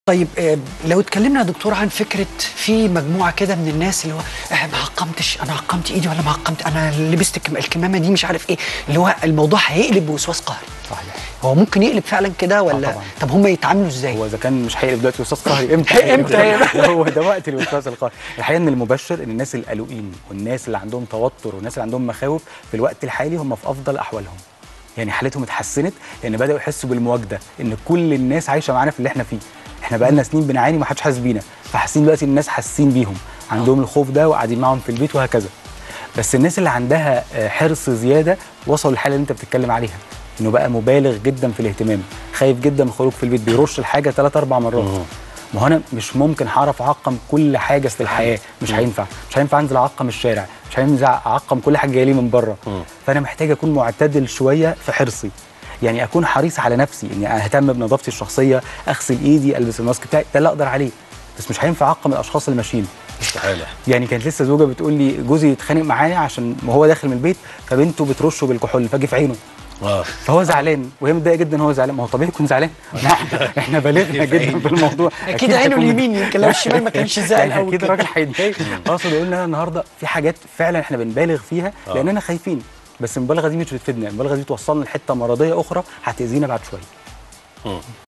طيب آه، لو اتكلمنا يا دكتور عن فكره في مجموعه كده من الناس اللي هو آه، ما عقمتش انا عقمت ايدي ولا ما عقمت انا لبست الكم- الكمامه دي مش عارف ايه اللي هو الموضوع هيقلب بوسواس قهري صحيح هو ممكن يقلب فعلا كده ولا طبعاً. طب هم يتعاملوا ازاي هو اذا كان مش هيقلب دلوقتي وسواس قهري امتى إمتى هيبقى؟ هو ده وقت الوسواس القهري الحقيقه ان المبشر ان الناس القلقين والناس اللي عندهم توتر والناس اللي عندهم مخاوف في الوقت الحالي هم في افضل احوالهم يعني حالتهم اتحسنت لان بداوا يحسوا بالمواجده ان كل الناس عايشه معانا في اللي احنا فيه احنا بقالنا سنين بنعاني وما حدش حاسس بينا فحاسين دلوقتي ان الناس حاسين بيهم عندهم الخوف ده وقاعدين معاهم في البيت وهكذا بس الناس اللي عندها آه، حرص زياده وصلوا للحاله اللي انت بتتكلم عليها انه بقى مبالغ جدا في الاهتمام خايف جدا من الخروج في البيت بيرش الحاجه ثلاث اربع مرات ما هو انا مش ممكن هعرف اعقم كل حاجه في الحياه مش هينفع مش هينفع انزل اعقم الشارع مش هينفع اعقم كل حاجه جايه لي من بره فانا محتاج اكون معتدل شويه في حرصي يعني اكون حريص على نفسي اني اهتم بنظافتي الشخصيه اغسل ايدي البس الماسك بتاعي ده اللي اقدر عليه بس مش هينفع اعقم الاشخاص اللي ماشيين استحاله يعني كانت لسه زوجه بتقول لي جوزي يتخانق معايا عشان وهو داخل من البيت فبنته بترشه بالكحول فاجي في عينه اه فهو زعلان وهي متضايقه جدا ان هو زعلان ما هو طبيعي يكون زعلان احنا احنا بالغنا جدا في الموضوع اكيد عينه هيكون- اليمين يمكن لو الشمال ما كانش زعل يعني قوي اكيد كده. الراجل هيتضايق اقصد اقول ان انا النهارده في حاجات فعلا احنا بنبالغ فيها آه. لاننا خايفين بس المبالغه دي مش بتفيدنا المبالغه دي توصلنا لحته مرضيه اخرى هتاذينا بعد شويه